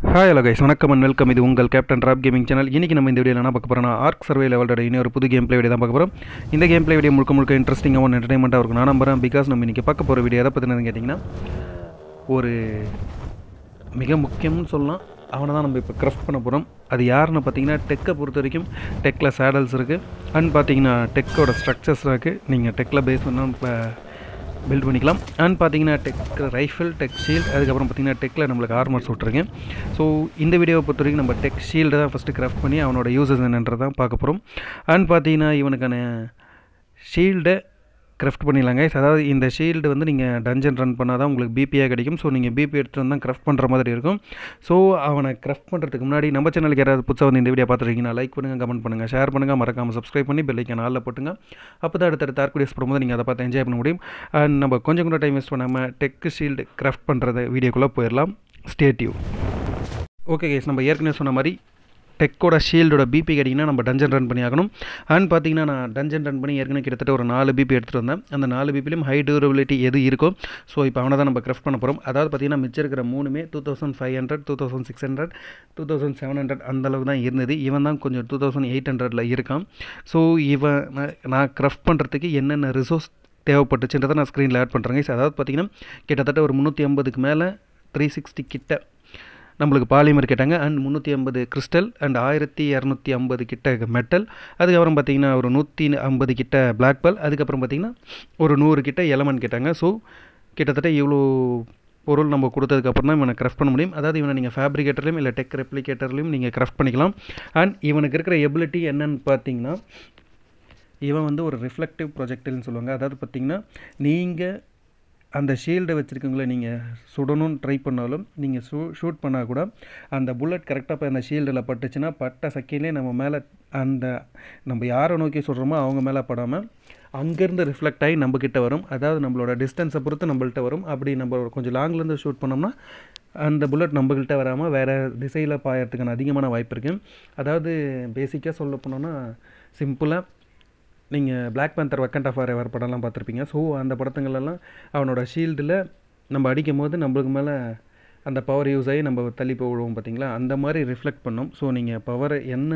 hi hello guys வணக்கம் and welcome இது உங்கள் கேப்டன் ராப் கேமிங் சேனல் இன்றைக்கி நம்ம இந்த வீடியோவில் என்ன பார்க்க போகிறோம்னா ஆர்க் சர்வே லெவலோட இனி ஒரு புது கேம் ப்ளே வீடியோ தான் பார்க்க போகிறோம் இந்த கேம் ப்ளே வீடியோ முழுக்க முழுக்க இன்ட்ரெஸ்டிங்காகவும் என்டர்டைன்மெண்ட்டாக இருக்கும் நான் நம்புறேன் பிகாஸ் நம்ம இன்றைக்கி பார்க்க போகிற வீடியோ எதை பற்றினு கேட்டிங்கன்னா ஒரு மிக முக்கியம்னு சொல்லலாம் அவனை தான் நம்ம இப்போ கிராஃப்ட் பண்ண போகிறோம் அது யாருன்னு பார்த்தீங்கன்னா டெக்கை பொறுத்த வரைக்கும் டெக்கில் சேடல்ஸ் இருக்குது அண்ட் பார்த்தீங்கன்னா டெக்கோட ஸ்ட்ரக்சர்ஸ் இருக்குது நீங்கள் டெக்கில் பேஸ் பண்ணால் இப்போ பில்ட் பண்ணிக்கலாம் அண்ட் பார்த்தீங்கன்னா டெக் ரைஃபிள் டெக் ஷீல்ட் அதுக்கப்புறம் பார்த்தீங்கன்னா டெக்கில் நம்மளுக்கு ஆர்மர்ஸ் விட்ருக்கேன் ஸோ இந்த வீடியோவை பொறுத்த வரைக்கும் நம்ம டெக் ஷீல்டை தான் ஃபஸ்ட்டு கிராஃப்ட் பண்ணி அவனோட யூசஸ் என்னன்றதான் பார்க்க போகிறோம் அண்ட் பார்த்தீங்கன்னா இவனுக்கான ஷீல்டை கிராஃப்ட் பண்ணிடலாங்க அதாவது இந்த ஷீல்டு வந்து நீங்கள் டஞ்சன் ரன் பண்ணால் தான் உங்களுக்கு பிபியாக கிடைக்கும் ஸோ நீங்கள் பிபி எடுத்துகிட்டு வந்து தான் கிராஃப்ட் பண்ணுற மாதிரி இருக்கும் ஸோ அவனை கிராஃப்ட் பண்ணுறதுக்கு முன்னாடி நம்ம சேனலுக்கு யாராவது புதுசாக வந்து இந்த வீடியோ பார்த்துருக்கீங்கன்னா லைக் பண்ணுங்கள் கமெண்ட் பண்ணுங்கள் ஷேர் பண்ணுங்கள் மறக்காமல் சப்ஸ்கிரைப் பண்ணி பெல்லைக்கான ஆளில் போட்டுங்க அப்போ தான் அடுத்தடுத்த ஆர்க் வீடியோஸ் போடும்போது நீங்கள் அதை பார்த்து என்ஜாய் பண்ண முடியும் அண்ட் நம்ம கொஞ்சம் கூட டைம் வேஸ்ட் பண்ணாமல் டெக் ஷீல்டு கிராஃப்ட் பண்ணுறத வீடியோக்குள்ளே போயிடலாம் ஸ்டேட்யூ ஓகே கேஸ் நம்ம ஏற்கனவே சொன்ன மாதிரி டெக்கோட ஷீல்டோட பிபி கேட்டிங்கன்னா நம்ம டஞ்சன் ரன் பண்ணி ஆகணும் அண்ட் பார்த்தீங்கன்னா நான் டஞ்சன் ரன் பண்ணி ஏற்கனவே கிட்டத்தட்ட ஒரு நாலு பிபி எடுத்துகிட்டு வந்தேன் அந்த நாலு பிபிலையும் ஹை டியூரபிலிட்டி எது இருக்கோ ஸோ இப்போ அவனை தான் நம்ம கிராஃப்ட் பண்ண போகிறோம் அதாவது பார்த்தீங்கன்னா மிச்சம் இருக்கிற மூணுமே two thousand five hundred two thousand six hundred two thousand seven hundred அந்தளவுக்கு தான் இருந்தது இவன் தான் கொஞ்சம் டூ தௌசண்ட் எயிட் ஹண்ட்ரடில் இருக்கான் ஸோ இவன் நான் நான் கிராஃப்ட் பண்ணுறதுக்கு என்னென்ன ரிசோர்ஸ் தேவைப்பட்டுச்சுன்றதை நான் ஸ்க்ரீனில் ஆட் பண்ணுறேங்க அதாவது பார்த்தீங்கன்னா கிட்டத்தட்ட ஒரு முந்நூற்றி ஐம்பதுக்கு மேலே த்ரீ சிக்ஸ்டி கிட்ட நம்மளுக்கு பாலிமர் கேட்டாங்க அண்ட் முந்நூற்றி ஐம்பது கிறிஸ்டல் அண்ட் ஆயிரத்தி இரநூத்தி ஐம்பது கிட்ட மெட்டல் அதுக்கப்புறம் பார்த்தீங்கன்னா ஒரு நூற்றி ஐம்பது கிட்ட பிளாக் பால் அதுக்கப்புறம் பார்த்தீங்கன்னா ஒரு நூறு கிட்ட எலமெண்ட் கேட்டாங்க ஸோ கிட்டத்தட்ட இவ்வளோ பொருள் நம்ம கொடுத்ததுக்கப்புறம் தான் இவனை கிராஃப்ட் பண்ண முடியும் அதாவது இவனை நீங்கள் ஃபேப்ரிகேட்டர்லையும் இல்லை டெக் ரெப்ளிகேட்டர்லையும் நீங்கள் கிராஃப்ட் பண்ணிக்கலாம் அண்ட் இவனுக்கு இருக்கிற எபிலிட்டி என்னன்னு பார்த்தீங்கன்னா இவன் வந்து ஒரு ரிஃப்ளெக்டிவ் ப்ரொஜெக்டில்னு சொல்லுவாங்க அதாவது பார்த்தீங்கன்னா நீங்கள் அந்த ஷீல்டை வச்சுருக்கவங்கள நீங்கள் சுடணும்னு ட்ரை பண்ணாலும் நீங்கள் ஷூ ஷூட் பண்ணால் கூட அந்த புல்லட் கரெக்டாக போய் அந்த ஷீல்டில் பட்டுச்சுன்னா பட்ட செகண்ட்லேயே நம்ம மேலே அந்த நம்ம யாரை நோக்கி சொல்கிறோமோ அவங்க மேலே படாமல் அங்கேருந்து ரிஃப்ளெக்ட் ஆகி நம்மக்கிட்ட வரும் அதாவது நம்மளோட டிஸ்டன்ஸை பொறுத்து நம்மள்ட்ட வரும் அப்படி நம்ம கொஞ்சம் லாங்லேருந்து ஷூட் பண்ணோம்னா அந்த புல்லட் நம்மகிட்ட வராமல் வேறு திசையில் பாயறதுக்கான அதிகமான வாய்ப்பு இருக்குது அதாவது பேசிக்காக சொல்ல போனோன்னா சிம்பிளாக நீங்கள் Black Panther Wakanda forever படம்லாம் பார்த்துருப்பீங்க ஸோ அந்த படத்துங்களெல்லாம் அவனோட ஷீல்டில் நம்ம அடிக்கும் போது நம்மளுக்கு மேலே அந்த பவர் யூஸ் ஆகி நம்ம தள்ளி போடுவோம் பார்த்தீங்களா அந்த மாதிரி ரிஃப்ளெக்ட் பண்ணோம் ஸோ நீங்கள் பவரை என்ன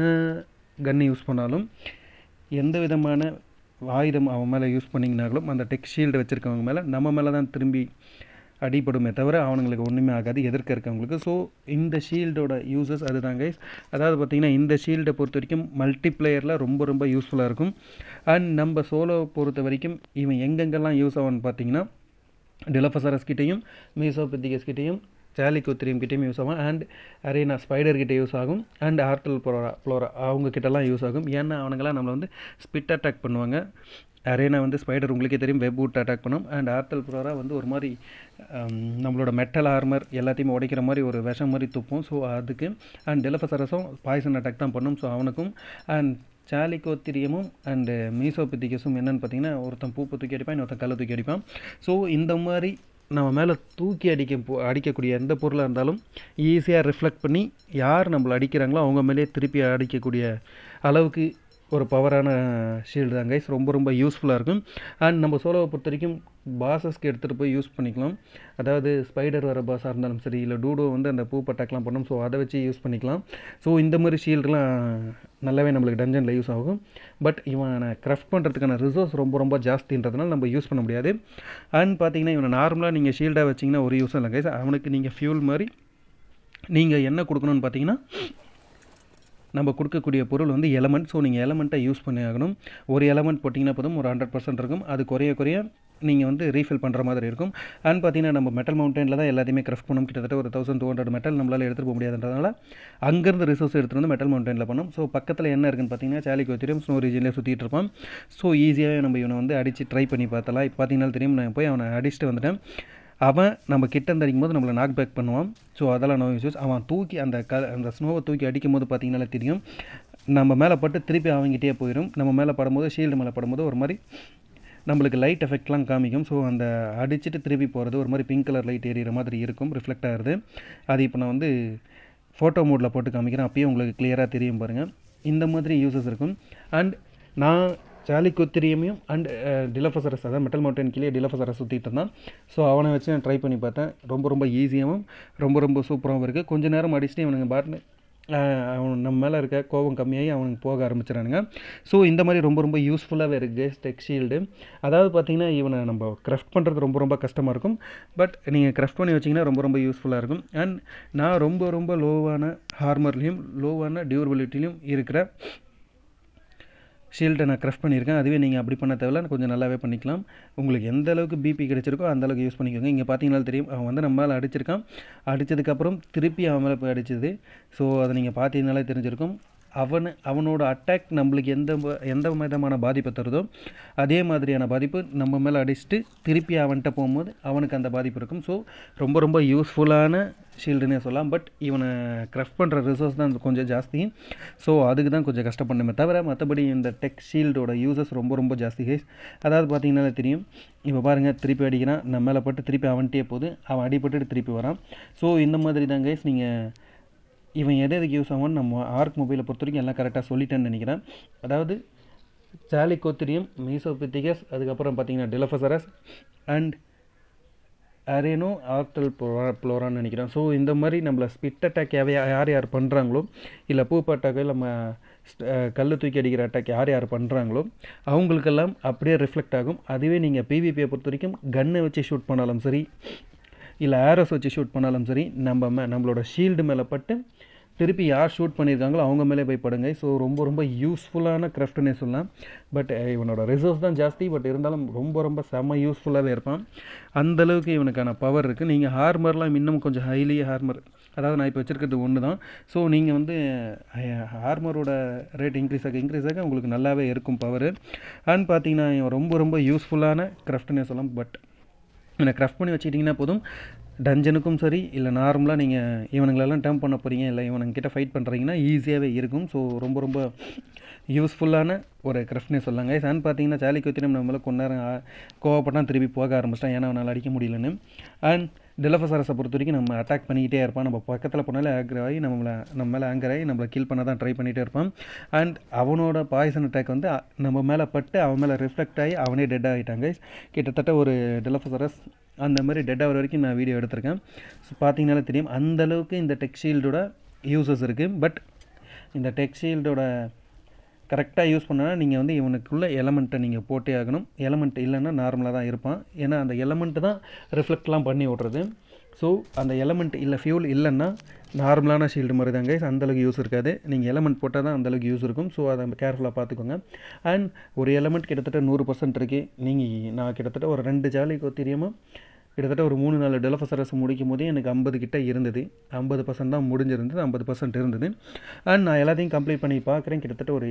கன் யூஸ் பண்ணாலும் எந்த விதமான ஆயுதம் அவன் மேலே யூஸ் பண்ணிங்கனாலும் அந்த டெக் ஷீல்டு வச்சுருக்கவங்க மேலே நம்ம மேலே தான் திரும்பி அடிப்படுமே தவிர அவனுங்களுக்கு ஒன்றுமே ஆகாது எதிர்க்க இருக்கவங்களுக்கு ஸோ இந்த ஷீல்டோட யூசஸ் அதுதான் கைஸ் அதாவது பார்த்திங்கன்னா இந்த ஷீல்டை பொறுத்த வரைக்கும் மல்டிப்ளேயரில் ரொம்ப ரொம்ப யூஸ்ஃபுல்லாக இருக்கும் அண்ட் நம்ம சோலோ பொறுத்த வரைக்கும் இவன் எங்கெங்கெல்லாம் யூஸ் ஆகும்னு பார்த்தீங்கன்னா டிலஃபசரஸ் கிட்டேயும் மீசோபெத்திகஸ் கிட்டேயும் சாலி குத்திரியம் கிட்டேயும் யூஸ் ஆகும் அண்ட் அரேனா ஸ்பைடர் கிட்டே யூஸ் ஆகும் அண்ட் ஆர்டல் ப்ளோரா ப்ளோரா அவங்க கிட்டலாம் யூஸ் ஆகும் ஏன்னா அவனுங்களாம் நம்மளை வந்து ஸ்பிட் அட்டாக் பண்ணுவாங்க அரேனா வந்து ஸ்பைடர் உங்களுக்கே தெரியும் வெப் ஊட் அட்டாக் பண்ணும் அண்ட் ஆர்டல் ப்ளோரா வந்து ஒரு மாதிரி நம்மளோட மெட்டல் ஆர்மர் எல்லாத்தையுமே உடைக்கிற மாதிரி ஒரு விஷம் மாதிரி துப்பும் ஸோ அதுக்கு அண்ட் டெலஃபசரஸும் பாய்சன் அட்டாக் தான் பண்ணும் ஸோ அவனுக்கும் அண்ட் சாலிகோத்திரியமும் அண்டு மீசோபித்திகஸும் என்னென்னு பார்த்தீங்கன்னா ஒருத்தன் பூப்பை தூக்கி அடிப்பான் இன்னொருத்தன் கல்லை தூக்கி அடிப்பான் ஸோ இந்த மாதிரி நம்ம மேலே தூக்கி அடிக்க போ அடிக்கக்கூடிய எந்த பொருளாக இருந்தாலும் ஈஸியாக ரிஃப்ளெக்ட் பண்ணி யார் நம்மளை அடிக்கிறாங்களோ அவங்க மேலே திருப்பி அடிக்கக்கூடிய அளவுக்கு ஒரு பவரான ஷீல்டு தான் கைஸ் ரொம்ப ரொம்ப யூஸ்ஃபுல்லாக இருக்கும் அண்ட் நம்ம சோலோவை பொறுத்த வரைக்கும் பாசஸ்க்கு எடுத்துகிட்டு போய் யூஸ் பண்ணிக்கலாம் அதாவது ஸ்பைடர் வர பாஸாக இருந்தாலும் சரி இல்லை டூடோ வந்து அந்த பூ பட்டாக்கெலாம் பண்ணும் ஸோ அதை வச்சு யூஸ் பண்ணிக்கலாம் ஸோ இந்த மாதிரி ஷீல்டுலாம் நல்லாவே நம்மளுக்கு டஞ்சனில் யூஸ் ஆகும் பட் இவனை கிராஃப்ட் பண்ணுறதுக்கான ரிசோர்ஸ் ரொம்ப ரொம்ப ஜாஸ்தின்றதுனால நம்ம யூஸ் பண்ண முடியாது அண்ட் பார்த்தீங்கன்னா இவனை நார்மலாக நீங்கள் ஷீல்டாக வச்சிங்கன்னா ஒரு யூஸும் இல்லை கைஸ் அவனுக்கு நீங்கள் ஃபியூல் மாதிரி நீங்கள் என்ன கொடுக்கணும்னு பார்த்தீங்கன்னா நம்ம கொடுக்கக்கூடிய பொருள் வந்து எலமெண்ட் ஸோ நீங்கள் எலமெண்ட்டை யூஸ் பண்ணி ஆகணும் ஒரு எலமெண்ட் போட்டிங்கன்னா போதும் ஒரு ஹண்ட்ரட் பர்சன்ட் இருக்கும் அது குறைய குறைய நீங்கள் வந்து ரீஃபில் பண்ணுற மாதிரி இருக்கும் அண்ட் பார்த்தீங்கன்னா நம்ம மெட்டல் மவுண்டனில் தான் எல்லாத்தையுமே கிராஃப்ட் பண்ணணும் கிட்டத்தட்ட ஒரு தௌசண்ட் டூ ஹண்ட்ரட் மெட்டல் நம்மளால் எடுத்துகிட்டு போக முடியாதுன்றதுனால அங்கேருந்து ரிசோர்ஸ் எடுத்துகிட்டு வந்து மெட்டல் மவுண்டனில் பண்ணணும் ஸோ பக்கத்தில் என்ன இருக்குன்னு பார்த்தீங்கன்னா சாலிக்கு தெரியும் ஸ்னோ ரீஜன்லேயே சுற்றிட்டு இருப்பான் ஸோ ஈஸியாக நம்ம இவனை வந்து அடித்து ட்ரை பண்ணி பார்த்தலாம் இப்போ பார்த்தீங்கன்னா தெரியும் நான் போய் அவனை அடிச்சுட்டு வந்துட்டேன் அவன் நம்ம கிட்ட இருந்து அடிக்கும் போது நம்மளை நாக் பேக் பண்ணுவான் ஸோ அதெல்லாம் நோ யூஸ் அவன் தூக்கி அந்த க அந்த ஸ்னோவை தூக்கி அடிக்கும் போது பார்த்தீங்கன்னா தெரியும் நம்ம மேலே பட்டு திருப்பி அவங்ககிட்டயே போயிடும் நம்ம மேலே படும்போது ஷீல்டு மேலே படும்போது ஒரு மாதிரி நம்மளுக்கு லைட் எஃபெக்ட்லாம் காமிக்கும் ஸோ அந்த அடிச்சுட்டு திருப்பி போகிறது ஒரு மாதிரி பிங்க் கலர் லைட் எரியிற மாதிரி இருக்கும் ரிஃப்ளெக்ட் ஆகுது அது இப்போ நான் வந்து ஃபோட்டோ மோடில் போட்டு காமிக்கிறேன் அப்பயும் உங்களுக்கு கிளியராக தெரியும் பாருங்கள் இந்த மாதிரி யூசஸ் இருக்கும் அண்ட் நான் சாலிக்குத்திரியமையும் அண்ட் டிலஃபசரஸ் அதாவது மெட்டல் மவுண்டன் கீழே டிலஃபசரஸ் சுற்றிட்டு இருந்தான் ஸோ அவனை வச்சு நான் ட்ரை பண்ணி பார்த்தேன் ரொம்ப ரொம்ப ஈஸியாகவும் ரொம்ப ரொம்ப சூப்பராகவும் இருக்குது கொஞ்ச நேரம் அடிச்சுட்டு இவனுங்க பாட்டு அவன் நம்ம மேலே இருக்க கோபம் கம்மியாகி அவனுக்கு போக ஆரம்பிச்சிடானுங்க ஸோ இந்த மாதிரி ரொம்ப ரொம்ப யூஸ்ஃபுல்லாகவே இருக்குது டெக் ஷீல்டு அதாவது பார்த்தீங்கன்னா இவனை நம்ம கிராஃப்ட் பண்ணுறது ரொம்ப ரொம்ப கஷ்டமாக இருக்கும் பட் நீங்கள் கிராஃப்ட் பண்ணி வச்சிங்கன்னா ரொம்ப ரொம்ப யூஸ்ஃபுல்லாக இருக்கும் அண்ட் நான் ரொம்ப ரொம்ப லோவான ஹார்மர்லேயும் லோவான டியூரபிலிட்டிலையும் இருக்கிற ஷீல்டை நான் க்ரஃப்ட் பண்ணியிருக்கேன் அதுவே நீங்கள் அப்படி பண்ண தேவையில்ல கொஞ்சம் நல்லாவே பண்ணிக்கலாம் உங்களுக்கு எந்த அளவுக்கு பிபி கிடைச்சிருக்கோ அந்த அளவுக்கு யூஸ் பண்ணிக்கோங்க இங்கே பார்த்தீங்கன்னா தெரியும் அவன் வந்து நம்ம மேலே அடிச்சிருக்கான் அடித்ததுக்கப்புறம் திருப்பி அவன் மேலே போய் அடிச்சது ஸோ அதை நீங்கள் பார்த்தீங்கனாலே தெரிஞ்சிருக்கும் அவன் அவனோட அட்டாக் நம்மளுக்கு எந்த ம- எந்த விதமான பாதிப்பை தருதோ அதே மாதிரியான பாதிப்பு நம்ம மேலே அடிச்சுட்டு திருப்பி அவன்கிட்ட போகும்போது அவனுக்கு அந்த பாதிப்பு இருக்கும் ஸோ ரொம்ப ரொம்ப யூஸ்ஃபுல்லான ஷீல்டுன்னே சொல்லலாம் பட் இவனை க்ரஃப்ட் பண்ணுற ரிசோர்ஸ் தான் கொஞ்சம் ஜாஸ்தி ஸோ அதுக்கு தான் கொஞ்சம் கஷ்டப்படணுமே தவிர மற்றபடி இந்த டெக் ஷீல்டோட யூசஸ் ரொம்ப ரொம்ப ஜாஸ்தி கைஸ் அதாவது பார்த்தீங்கன்னா தெரியும் இப்போ பாருங்கள் திருப்பி அடிக்கிறான் நம்ம மேலே பட்டு திருப்பி அவன்கிட்டயே போகுது அவன் அடிபட்டுட்டு திருப்பி வரான் ஸோ இந்த மாதிரி தான் கைஸ் நீங்கள் இவன் எது எதுக்கு யூஸ் ஆகும்னு நம்ம ஆர்க் மொபைலை பொறுத்த வரைக்கும் எல்லாம் கரெக்டாக சொல்லிட்டேன்னு நினைக்கிறேன் அதாவது சாலி கோத்திரியம் மீசோபித்திகஸ் அதுக்கப்புறம் பார்த்தீங்கன்னா டிலஃபசரஸ் அண்ட் அரேனோ ஆர்டல் ப்ளோரா ப்ளோரான்னு நினைக்கிறேன் ஸோ இந்த மாதிரி நம்மளை ஸ்பிட் அட்டாக் யார் யார் பண்ணுறாங்களோ இல்லை பூப்பு அட்டாக்கு நம்ம கல் தூக்கி அடிக்கிற அட்டாக் யார் யார் பண்ணுறாங்களோ அவங்களுக்கெல்லாம் அப்படியே ரிஃப்ளெக்ட் ஆகும் அதுவே நீங்கள் பிவிபியை பொறுத்த வரைக்கும் கன்னை வச்சு ஷூட் பண்ணாலும் சரி இல்லை ஏரோஸ் வச்சு ஷூட் பண்ணாலும் சரி நம்ம மே நம்மளோட ஷீல்டு மேலே பட்டு திருப்பி யார் ஷூட் பண்ணியிருக்காங்களோ அவங்க மேலே போய் படுங்க ஸோ ரொம்ப ரொம்ப யூஸ்ஃபுல்லான கிராஃப்ட்னே சொல்லலாம் பட் இவனோட ரிசோர்ஸ் தான் ஜாஸ்தி பட் இருந்தாலும் ரொம்ப ரொம்ப செம்ம யூஸ்ஃபுல்லாகவே இருப்பான் அந்தளவுக்கு இவனுக்கான பவர் இருக்குது நீங்கள் ஹார்மர்லாம் இன்னும் கொஞ்சம் ஹைலி ஹார்மர் அதாவது நான் இப்போ வச்சுருக்கிறது ஒன்று தான் ஸோ நீங்கள் வந்து ஹார்மரோட ரேட் இன்க்ரீஸ் ஆக இன்க்ரீஸ் ஆக உங்களுக்கு நல்லாவே இருக்கும் பவர் அண்ட் பார்த்தீங்கன்னா இவன் ரொம்ப ரொம்ப யூஸ்ஃபுல்லான கிராஃப்ட்னே சொல்லலாம் பட் இவனை கிராஃப்ட் பண்ணி வச்சுக்கிட்டிங்கன்னா போதும் டஞ்சனுக்கும் சரி இல்லை நார்மலாக நீங்கள் இவனுங்களெல்லாம் டேர்ம் பண்ண போகிறீங்க இல்லை இவனுங்கிட்ட ஃபைட் பண்ணுறீங்கன்னா ஈஸியாகவே இருக்கும் ஸோ ரொம்ப ரொம்ப யூஸ்ஃபுல்லான ஒரு கிராஃப்ட்னே சொல்லாங்க சான் பார்த்தீங்கன்னா சாலி கொத்தினம் நம்மள கொஞ்ச நேரம் கோவப்பட்டான் திருப்பி போக ஆரம்பிச்சிட்டான் ஏன்னா அவனால் அடிக்க முடியலன்னு அண்ட் டிலஃபசாரஸை பொறுத்த வரைக்கும் நம்ம அட்டாக் பண்ணிக்கிட்டே இருப்பான் நம்ம பக்கத்தில் போனாலே ஆங்கர் ஆகி நம்மளை நம்ம மேலே ஆங்கர் ஆகி நம்மளை கில் பண்ண தான் ட்ரை பண்ணிகிட்டே இருப்பான் அண்ட் அவனோட பாய்சன் அட்டாக் வந்து அ- நம்ம மேலே பட்டு அவன் மேலே ரிஃப்ளெக்ட் ஆகி அவனே டெட் ஆகிட்டாங்க கிட்டத்தட்ட ஒரு டிலஃபசரஸ் அந்த மாதிரி டெட் ஆகிற வரைக்கும் நான் வீடியோ எடுத்திருக்கேன் ஸோ பார்த்தீங்கனாலே தெரியும் அந்த அளவுக்கு இந்த டெக் ஷீல்டோட யூசஸ் இருக்குது பட் இந்த டெக் ஷீல்டோட கரெக்டாக யூஸ் பண்ணனா நீங்கள் வந்து இவனுக்குள்ள எலமெண்ட்டை நீங்கள் போட்டே ஆகணும் எலமெண்ட் இல்லைன்னா நார்மலாக தான் இருப்பான் ஏன்னா அந்த எலமெண்ட்டு தான் ரிஃப்ளெக்ட்லாம் பண்ணி விட்றது ஸோ அந்த எலமெண்ட் இல்லை ஃபியூல் இல்லைன்னா நார்மலான ஷீல்டு மாதிரி தாங்க அந்தளவுக்கு யூஸ் இருக்காது நீங்கள் எலமெண்ட் போட்டால் தான் அந்தளவுக்கு யூஸ் இருக்கும் ஸோ அதை கேர்ஃபுல்லாக பார்த்துக்கோங்க அண்ட் ஒரு எலமெண்ட் கிட்டத்தட்ட நூறு பர்சன்ட் இருக்குது நீங்கள் நான் கிட்டத்தட்ட ஒரு ரெண்டு ஜாலி தெரியாமல் கிட்டத்தட்ட ஒரு மூணு நாலு டெலஃபசரஸ் முடிக்கும் போதே எனக்கு ஐம்பது கிட்ட இருந்தது ஐம்பது பர்சன்ட் தான் முடிஞ்சிருந்தது ஐம்பது பர்சன்ட் இருந்தது அண்ட் நான் எல்லாத்தையும் கம்ப்ளீட் பண்ணி பார்க்குறேன் கிட்டத்தட்ட ஒரு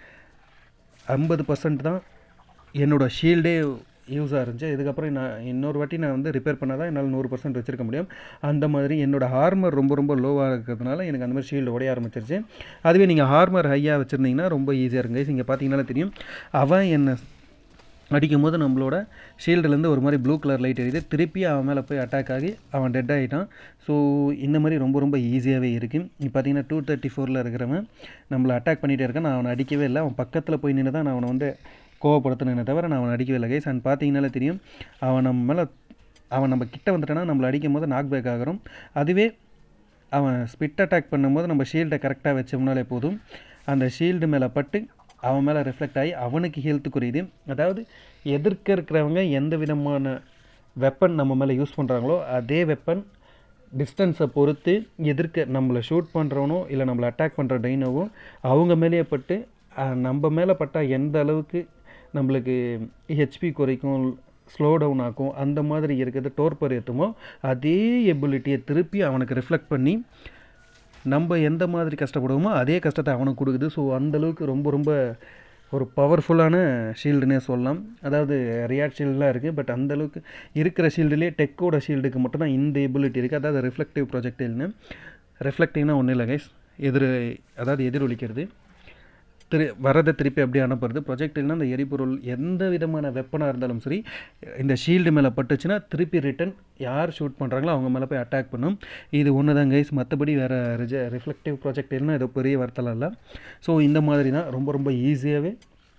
ஐம்பது பர்சன்ட் தான் என்னோடய ஷீல்டே யூஸாக இருந்துச்சு இதுக்கப்புறம் நான் இன்னொரு வாட்டி நான் வந்து ரிப்பேர் பண்ணால் தான் என்னால் நூறு பர்சன்ட் வச்சிருக்க முடியும் அந்த மாதிரி என்னோடய ஹார்மர் ரொம்ப ரொம்ப லோவாக இருக்கிறதுனால எனக்கு அந்த மாதிரி ஷீல்டு உடைய ஆரம்பிச்சிருச்சு அதுவே நீங்கள் ஹார்மர் ஹையாக வச்சுருந்தீங்கன்னா ரொம்ப ஈஸியாக இருங்க இங்கே பார்த்தீங்கன்னாலே தெரியும் அவன் என்ன அடிக்கும் போது நம்மளோட ஷீல்டுலேருந்து ஒரு மாதிரி ப்ளூ கலர் லைட் எரியுது திருப்பி அவன் மேலே போய் அட்டாக் ஆகி அவன் டெட் ஆகிட்டான் ஸோ இந்த மாதிரி ரொம்ப ரொம்ப ஈஸியாகவே இருக்குது இப்போ பார்த்தீங்கன்னா டூ தேர்ட்டி ஃபோரில் இருக்கிறவன் நம்மளை அட்டாக் பண்ணிகிட்டே இருக்கான் நான் அவனை அடிக்கவே இல்லை அவன் பக்கத்தில் போய் நின்று தான் நான் அவனை வந்து கோவப்படுத்தினே தவிர நான் அவனை அடிக்கவே இல்லை கைஸ் அண்ட் பார்த்தீங்கனாலே தெரியும் அவன் நம்ம மேலே அவன் நம்ம கிட்ட வந்துட்டானா நம்மளை அடிக்கும் போது நாக் பேக் ஆகிறோம் அதுவே அவன் ஸ்பிட் அட்டாக் பண்ணும்போது நம்ம ஷீல்டை கரெக்டாக வச்சோம்னாலே போதும் அந்த ஷீல்டு மேலே பட்டு அவன் மேலே ரிஃப்ளெக்ட் ஆகி அவனுக்கு ஹெல்த் குறையுது அதாவது எதிர்க்க இருக்கிறவங்க எந்த விதமான வெப்பன் நம்ம மேலே யூஸ் பண்ணுறாங்களோ அதே வெப்பன் டிஸ்டன்ஸை பொறுத்து எதிர்க்க நம்மளை ஷூட் பண்ணுறவனோ இல்லை நம்மளை அட்டாக் பண்ணுற டைனோவோ அவங்க மேலேயே பட்டு அஹ், நம்ம மேலே பட்டால் எந்த அளவுக்கு நம்மளுக்கு ஹெச்பி குறைக்கும் ஸ்லோ டவுன் ஆக்கும் அந்த மாதிரி இருக்கிறது டோர்பர் ஏற்றுமோ அதே எபிலிட்டியை திருப்பி அவனுக்கு ரிஃப்ளெக்ட் பண்ணி நம்ம எந்த மாதிரி கஷ்டப்படுவோமோ அதே கஷ்டத்தை அவனுக்கு கொடுக்குது ஸோ அந்தளவுக்கு ரொம்ப ரொம்ப ஒரு பவர்ஃபுல்லான ஷீல்டுனே சொல்லலாம் அதாவது ரியாட் ஷீல்டுலாம் இருக்குது பட் அந்தளவுக்கு இருக்கிற ஷீல்டுலேயே டெக்கோட ஷீல்டுக்கு மட்டும்தான் இந்த எபிலிட்டி இருக்குது அதாவது ரிஃப்ளெக்டிவ் ப்ரொஜெக்டில்னு ரிஃப்ளெக்டிவ்னா ஒன்றும் இல்லை கைஸ் எதிர் அதாவது எதிரொலிக்கிறது திரு வரதை திருப்பி அப்படியே அனுப்புறது ப்ரொஜெக்டில்னா அந்த எரிபொருள் எந்த விதமான வெப்பனாக இருந்தாலும் சரி இந்த ஷீல்டு மேலே பட்டுச்சுன்னா திருப்பி ரிட்டன் யார் ஷூட் பண்ணுறாங்களோ அவங்க மேலே போய் அட்டாக் பண்ணும் இது ஒன்று தான் கைஸ் மற்றபடி வேறு ரிஜ ரிஃப்ளெக்டிவ் ப்ரொஜெக்டில்னா ஏதோ பெரிய வார்த்தைலாம் இல்லை ஸோ இந்த மாதிரி தான் ரொம்ப ரொம்ப ஈஸியாகவே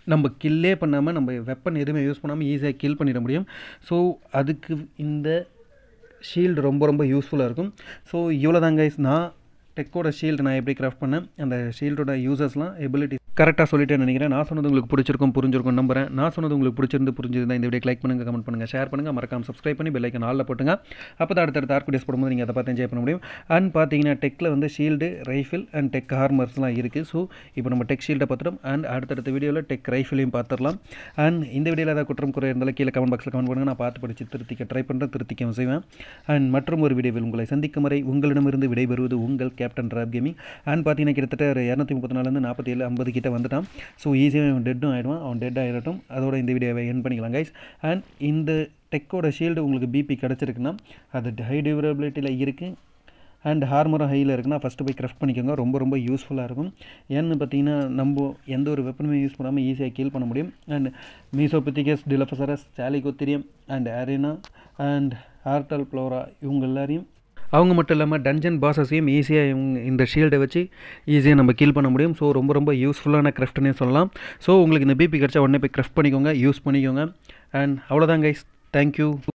நம்ம கில்லே பண்ணாமல் நம்ம வெப்பன் எதுவுமே யூஸ் பண்ணாமல் ஈஸியாக கில் பண்ணிட முடியும் ஸோ அதுக்கு இந்த ஷீல்டு ரொம்ப ரொம்ப யூஸ்ஃபுல்லாக இருக்கும் ஸோ இவ்வளோ தான் கைஸ் நான் டெக்கோட ஷீல்டு நான் எப்படி கிராஃப்ட் பண்ணேன் அந்த ஷீல்டோட யூசர்ஸ்லாம் எபிலிட்டி கரெக்டாக சொல்லிட்டேன்னு நினைக்கிறேன் நான் சொன்னது உங்களுக்கு பிடிச்சிருக்கும் புரிஞ்சிருக்கும் நம்புறேன் நான் சொன்னது உங்களுக்கு பிடிச்சிருந்து புரிஞ்சிருந்தா இந்த வீடியோ லைக் பண்ணுங்கள் கமெண்ட் பண்ணுங்கள் ஷேர் பண்ணுங்கள் மறக்காம சப்ஸ்கிரைப் பண்ணி பெல் ஐக்கன் ஆலில் போட்டுங்க அப்போ தான் அடுத்தடுத்த ஆர்க் வீடியோஸ் போடும்போது நீங்கள் அதை பார்த்து என்ஜாய் பண்ண முடியும் அண்ட் பார்த்தீங்கன்னா டெக்கில் வந்து ஷீல்டு ரைஃபிள் அண்ட் டெக் ஹார்மர்ஸ்லாம் இருக்குது ஸோ இப்போ நம்ம டெக் ஷீல்டை பார்த்துட்டோம் அண்ட் அடுத்தடுத்த வீடியோவில் டெக் ரைஃபிளையும் பார்த்துடலாம் அண்ட் இந்த வீடியோவில் ஏதாவது குற்றம் குறை இருந்தாலும் கீழே கமெண்ட் பாக்ஸில் கமெண்ட் பண்ணுங்கள் நான் பார்த்து படித்து திருத்திக்க ட்ரை பண்ணுறேன் திருத்திக்கவும் செய்வேன் அண்ட் மற்றும் ஒரு வீடியோவில் உங்களை சந்திக்கும் வரை உங்களிடமிருந்து விடைபெறுவது உங்கள் கேப்டன் ராப் கேமிங் அண்ட் பார்த்தீங்கன்னா கிட்டத்தட்ட ஒரு இரநூத்தி முப்பத்தி நாலுலேருந்து நாற்பத்தி ஏழு ஐம்பது கிட்ட வந்துட்டான் ஸோ ஈஸியாக அவன் டெட்டும் ஆகிடுவான் அவன் டெட் ஆகிடட்டும் அதோட இந்த வீடியோவை என் பண்ணிக்கலாம் கைஸ் அண்ட் இந்த டெக்கோட ஷீல்டு உங்களுக்கு பிபி கிடச்சிருக்குன்னா அது ஹை டியூரபிலிட்டியில் இருக்குது அண்ட் ஹார்மரும் ஹையில் இருக்குன்னா ஃபஸ்ட்டு போய் கிராஃப்ட் பண்ணிக்கோங்க ரொம்ப ரொம்ப யூஸ்ஃபுல்லாக இருக்கும் ஏன்னு பார்த்தீங்கன்னா நம்ம எந்த ஒரு வெப்பனுமே யூஸ் பண்ணாமல் ஈஸியாக கீல் பண்ண முடியும் and Mesopithecus Dilophosaurus Chalicotherium and arena and ஆர்டல் ப்ளோரா இவங்க எல்லாரையும் அவங்க மட்டும் இல்லாமல் டஞ்சன் பாசஸையும் ஈஸியாக இவங்க இந்த ஷீல்டை வச்சு ஈஸியாக நம்ம கீல் பண்ண முடியும் ஸோ ரொம்ப ரொம்ப யூஸ்ஃபுல்லான கிராஃப்ட்னே சொல்லலாம் ஸோ உங்களுக்கு இந்த பிபி கிடச்சா உடனே போய் கிராஃப்ட் பண்ணிக்கோங்க யூஸ் பண்ணிக்கோங்க அண்ட் அவ்வளோதான் கைஸ் தேங்க்யூ